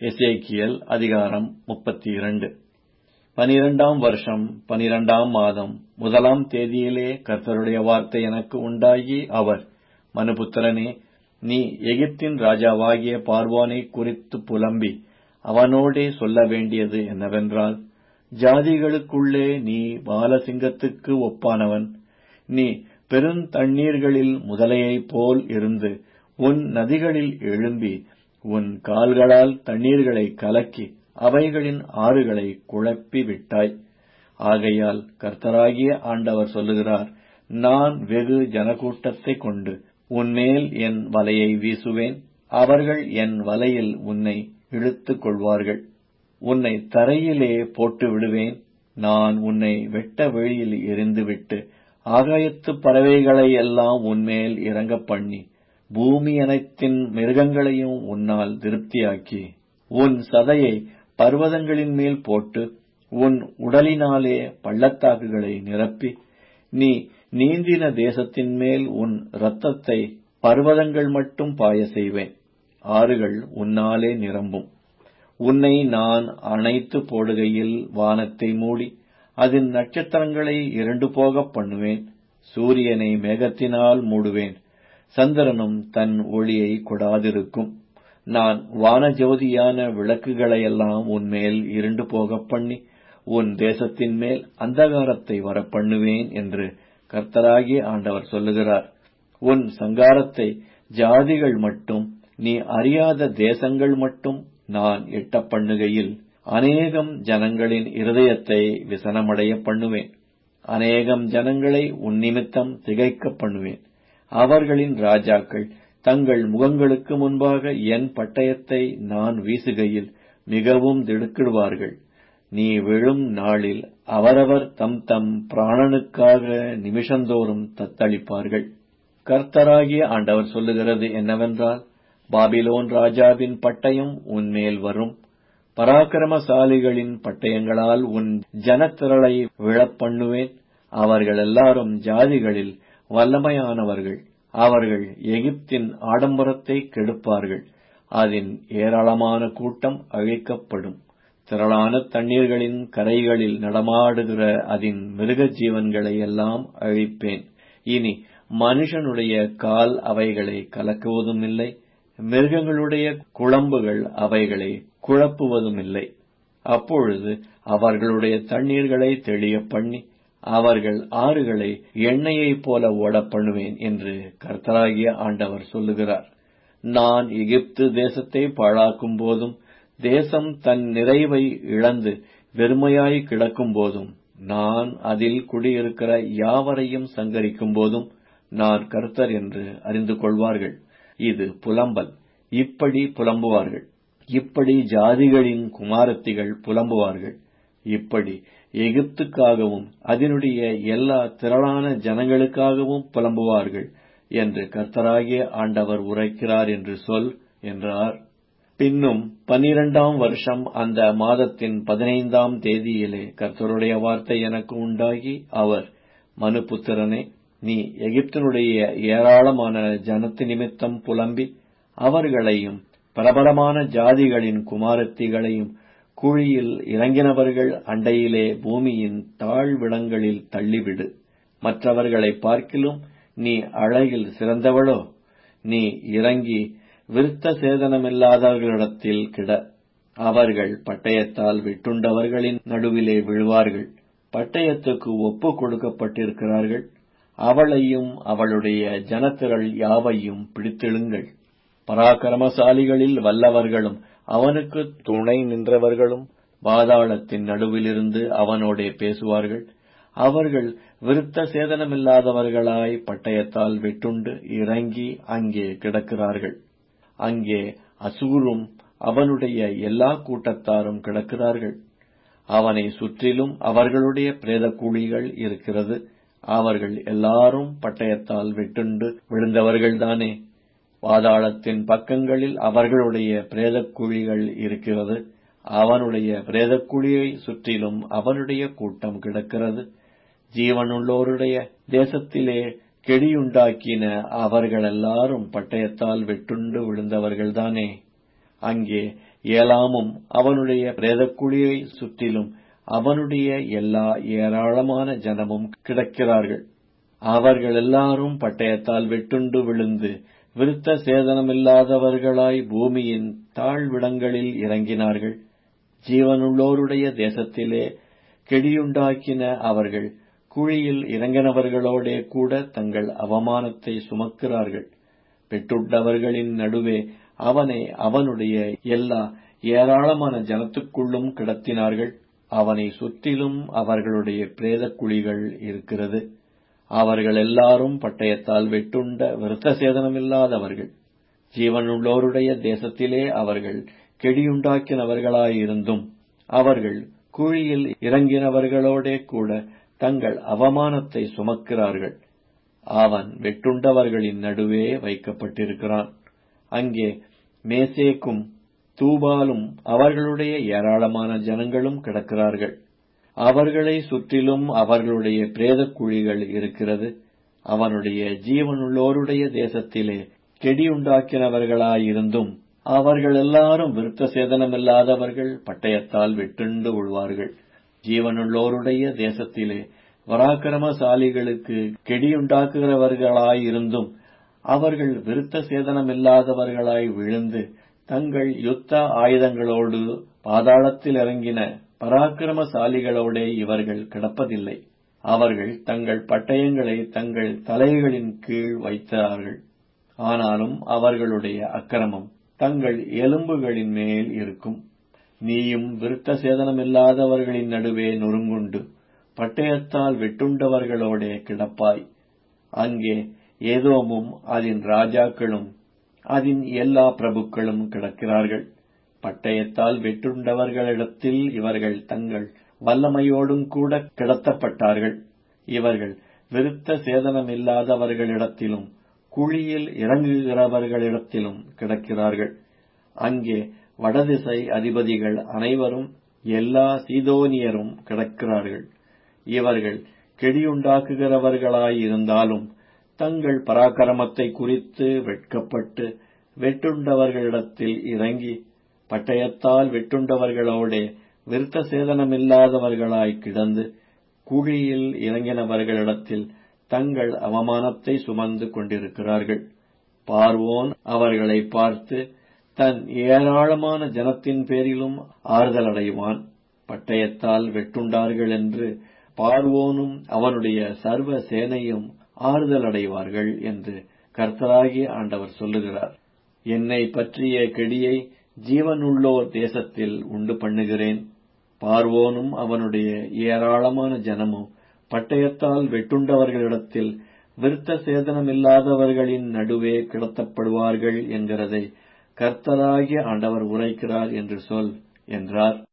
எசேக்கியேல் அதிகாரம் முப்பத்திரண்டு பனிரெண்டாம் வருஷம் பனிரெண்டாம் மாதம் முதலாம் தேதியிலே கர்த்தருடைய வார்த்தை எனக்கு உண்டாகி அவர் மனுபுத்திரனே நீ எகிப்தின் ராஜாவாகிய பார்வோனைக் குறித்துப் புலம்பி அவனோடே சொல்ல வேண்டியது என்னவென்றால் ஜாதிகளுக்குள்ளே நீ பாலசிங்கத்துக்கு ஒப்பானவன் நீ பெருந்தண்ணீர்களில் முதலையைப் போல் இருந்து உன் நதிகளில் எழும்பி உன் கால்களால் தண்ணீர்களைக் கலக்கி அவைகளின் ஆறுகளைக் குழப்பி விட்டாய் ஆகையால் கர்த்தராகிய ஆண்டவர் சொல்லுகிறார் நான் வெகு ஜனக்கூட்டத்தைக் கொண்டு உன்மேல் என் வலையை வீசுவேன் அவர்கள் என் வலையில் உன்னை இழுத்துக் கொள்வார்கள் உன்னை தரையிலே போட்டு விடுவேன் நான் உன்னை வெட்ட வெளியில் எறிந்துவிட்டு ஆகாயத்துப் பறவைகளை எல்லாம் உன்மேல் இறங்கப் பண்ணி பூமி அனைத்தின் மிருகங்களையும் உன்னால் திருப்தியாக்கி உன் சதையை பர்வதங்களின் மேல் போட்டு உன் உடலினாலே பள்ளத்தாக்குகளை நிரப்பி நீ நீந்தின தேசத்தின் மேல் உன் இரத்தத்தை பர்வதங்கள் மட்டும் பாய செய்வேன் ஆறுகள் உன்னாலே நிரம்பும் உன்னை நான் அணைத்து போடுகையில் வானத்தை மூடி அதன் நட்சத்திரங்களை இரண்டு போகப் பண்ணுவேன் சூரியனை மேகத்தினால் மூடுவேன் சந்திரனும் தன் ஒளியை கொடாதிருக்கும் நான் வானஜோதியான விளக்குகளையெல்லாம் உன்மேல் இருண்டு போகப் பண்ணி உன் தேசத்தின் மேல் அந்தகாரத்தை வரப்பண்ணுவேன் என்று கர்த்தராகிய ஆண்டவர் சொல்லுகிறார் உன் சங்காரத்தை ஜாதிகள் மட்டும் நீ அறியாத தேசங்கள் மட்டும் நான் எட்டப் பண்ணுகையில் அநேகம் ஜனங்களின் இருதயத்தை விசனமடைய பண்ணுவேன் அநேகம் ஜனங்களை உன் நிமித்தம் திகைக்கப் பண்ணுவேன் அவர்களின் ராஜாக்கள் தங்கள் முகங்களுக்கு முன்பாக என் பட்டயத்தை நான் வீசுகையில் மிகவும் திடுக்கிடுவார்கள் நீ விழும் நாளில் அவரவர் தம் தம் பிராணனுக்காக நிமிஷந்தோறும் தத்தளிப்பார்கள் கர்த்தராகிய ஆண்டவர் சொல்லுகிறது என்னவென்றால் பாபிலோன் ராஜாவின் பட்டயம் உன்மேல் வரும் பராக்கிரமசாலிகளின் பட்டயங்களால் உன் ஜனத்திரளை விழப்பண்ணுவேன் அவர்கள் எல்லாரும் ஜாதிகளில் வல்லமையானவர்கள் அவர்கள் எகிப்தின் ஆடம்பரத்தை கெடுப்பார்கள் அதன் ஏராளமான கூட்டம் அழிக்கப்படும் திரளான தண்ணீர்களின் கரைகளில் நடமாடுகிற அதன் மிருக ஜீவன்களை எல்லாம் அழிப்பேன் இனி மனுஷனுடைய கால் அவைகளை கலக்குவதும் இல்லை மிருகங்களுடைய குழம்புகள் அவைகளை குழப்புவதும் இல்லை அப்பொழுது அவர்களுடைய தண்ணீர்களை தெளிய பண்ணி அவர்கள் ஆறுகளை எண்ணெயைப் போல ஓடப் பண்ணுவேன் என்று கர்த்தராகிய ஆண்டவர் சொல்லுகிறார் நான் எகிப்து தேசத்தை பாழாக்கும் போதும் தேசம் தன் நிறைவை இழந்து வெறுமையாய் கிடக்கும் போதும் நான் அதில் குடியிருக்கிற யாவரையும் சங்கரிக்கும் போதும் நான் கர்த்தர் என்று அறிந்து கொள்வார்கள் இது புலம்பல் இப்படி புலம்புவார்கள் இப்படி ஜாதிகளின் குமாரத்திகள் புலம்புவார்கள் இப்படி எகிப்துக்காகவும் அதனுடைய எல்லா திரளான ஜனங்களுக்காகவும் புலம்புவார்கள் என்று கர்த்தராகிய ஆண்டவர் உரைக்கிறார் என்று சொல் என்றார் பின்னும் பனிரெண்டாம் வருஷம் அந்த மாதத்தின் பதினைந்தாம் தேதியிலே கர்த்தருடைய வார்த்தை எனக்கு உண்டாகி அவர் மனுபுத்திரனே நீ எகிப்தினுடைய ஏராளமான ஜனத்து நிமித்தம் புலம்பி அவர்களையும் பிரபலமான ஜாதிகளின் குமாரத்திகளையும் குழியில் இறங்கினவர்கள் அண்டையிலே பூமியின் தாழ்விடங்களில் தள்ளிவிடு மற்றவர்களை பார்க்கிலும் நீ அழகில் சிறந்தவளோ நீ இறங்கி விருத்த சேதனமில்லாதவர்களிடத்தில் கிட அவர்கள் பட்டயத்தால் வெட்டுண்டவர்களின் நடுவிலே விழுவார்கள் பட்டயத்துக்கு ஒப்பு கொடுக்கப்பட்டிருக்கிறார்கள் அவளையும் அவளுடைய ஜனத்திரள் யாவையும் பிடித்தெழுங்கள் பராக்கிரமசாலிகளில் வல்லவர்களும் அவனுக்கு துணை நின்றவர்களும் பாதாளத்தின் நடுவிலிருந்து அவனோடே பேசுவார்கள் அவர்கள் விருத்த சேதனமில்லாதவர்களாய் பட்டயத்தால் வெட்டுண்டு இறங்கி அங்கே கிடக்கிறார்கள் அங்கே அசூரும் அவனுடைய எல்லா கூட்டத்தாரும் கிடக்கிறார்கள் அவனை சுற்றிலும் அவர்களுடைய பிரேத கூலிகள் இருக்கிறது அவர்கள் எல்லாரும் பட்டயத்தால் வெட்டுண்டு விழுந்தவர்கள்தானே பாதாளத்தின் பக்கங்களில் அவர்களுடைய பிரேதக் குழிகள் இருக்கிறது அவனுடைய பிரேதக் குழியை சுற்றிலும் அவனுடைய கூட்டம் கிடக்கிறது ஜீவனுள்ளோருடைய தேசத்திலே கெடியுண்டாக்கின அவர்களெல்லாரும் பட்டயத்தால் வெட்டுண்டு விழுந்தவர்கள்தானே அங்கே ஏலாமும் அவனுடைய பிரேதக்குழியை சுற்றிலும் அவனுடைய எல்லா ஏராளமான ஜனமும் கிடக்கிறார்கள் அவர்கள் எல்லாரும் பட்டயத்தால் வெட்டுண்டு விழுந்து விருத்த சேதனமில்லாதவர்களாய் பூமியின் தாழ்விடங்களில் இறங்கினார்கள் ஜீவனுள்ளோருடைய தேசத்திலே கெடியுண்டாக்கின அவர்கள் குழியில் இறங்கினவர்களோடே கூட தங்கள் அவமானத்தை சுமக்கிறார்கள் வெட்டுண்டவர்களின் நடுவே அவனை அவனுடைய எல்லா ஏராளமான ஜனத்துக்குள்ளும் கிடத்தினார்கள் அவனை சுற்றிலும் அவர்களுடைய பிரேத குழிகள் இருக்கிறது அவர்கள் எல்லாரும் பட்டயத்தால் வெட்டுண்ட விருத்த சேதனமில்லாதவர்கள் ஜீவனுள்ளோருடைய தேசத்திலே அவர்கள் கெடியுண்டாக்கினவர்களாயிருந்தும் அவர்கள் குழியில் இறங்கினவர்களோடே கூட தங்கள் அவமானத்தை சுமக்கிறார்கள் அவன் வெட்டுண்டவர்களின் நடுவே வைக்கப்பட்டிருக்கிறான் அங்கே மேசேக்கும் தூபாலும் அவர்களுடைய ஏராளமான ஜனங்களும் கிடக்கிறார்கள் அவர்களை சுற்றிலும் அவர்களுடைய பிரேதக் குழிகள் இருக்கிறது அவனுடைய ஜீவனுள்ளோருடைய தேசத்திலே கெடியுண்டாக்கினவர்களாயிருந்தும் அவர்கள் எல்லாரும் விருத்த சேதனமில்லாதவர்கள் பட்டயத்தால் வெட்டுண்டு உழ்வார்கள் ஜீவனுள்ளோருடைய தேசத்திலே பராக்கிரமசாலிகளுக்கு கெடியுண்டாக்குகிறவர்களாயிருந்தும் அவர்கள் விருத்த சேதனமில்லாதவர்களாய் விழுந்து தங்கள் யுத்த ஆயுதங்களோடு பாதாளத்தில் இறங்கின பராக்கிரமசாலிகளோடே இவர்கள் கிடப்பதில்லை அவர்கள் தங்கள் பட்டயங்களை தங்கள் தலைகளின் கீழ் வைத்தார்கள் ஆனாலும் அவர்களுடைய அக்கிரமம் தங்கள் எலும்புகளின் மேல் இருக்கும் நீயும் விருத்த சேதனமில்லாதவர்களின் நடுவே நொறுங்குண்டு பட்டயத்தால் வெட்டுண்டவர்களோடே கிடப்பாய் அங்கே ஏதோமும் அதன் ராஜாக்களும் அதன் எல்லா பிரபுக்களும் கிடக்கிறார்கள் பட்டயத்தால் வெட்டுண்டவர்களிடத்தில் இவர்கள் தங்கள் வல்லமையோடும் கூட கிடத்தப்பட்டார்கள் இவர்கள் விருத்த சேதனமில்லாதவர்களிடத்திலும் குழியில் இறங்குகிறவர்களிடத்திலும் கிடக்கிறார்கள் அங்கே வடதிசை அதிபதிகள் அனைவரும் எல்லா சீதோனியரும் கிடக்கிறார்கள் இவர்கள் கெடியுண்டாக்குகிறவர்களாயிருந்தாலும் தங்கள் பராக்கிரமத்தை குறித்து வெட்கப்பட்டு வெட்டுண்டவர்களிடத்தில் இறங்கி பட்டயத்தால் வெட்டுண்டவர்களோடே விருத்த சேதனமில்லாதவர்களாய் கிடந்து குழியில் இறங்கினவர்களிடத்தில் தங்கள் அவமானத்தை சுமந்து கொண்டிருக்கிறார்கள் பார்வோன் அவர்களை பார்த்து தன் ஏராளமான ஜனத்தின் பேரிலும் ஆறுதலடைவான் பட்டயத்தால் வெட்டுண்டார்கள் என்று பார்வோனும் அவனுடைய சர்வ சேனையும் ஆறுதலடைவார்கள் என்று கர்த்தராகிய ஆண்டவர் சொல்லுகிறார் என்னை பற்றிய கெடியை ஜீவனுள்ளோர் தேசத்தில் உண்டு பண்ணுகிறேன் பார்வோனும் அவனுடைய ஏராளமான ஜனமும் பட்டயத்தால் வெட்டுண்டவர்களிடத்தில் விருத்த சேதனமில்லாதவர்களின் நடுவே கிடத்தப்படுவார்கள் என்கிறதை கர்த்தராகிய ஆண்டவர் உரைக்கிறார் என்று சொல் என்றார்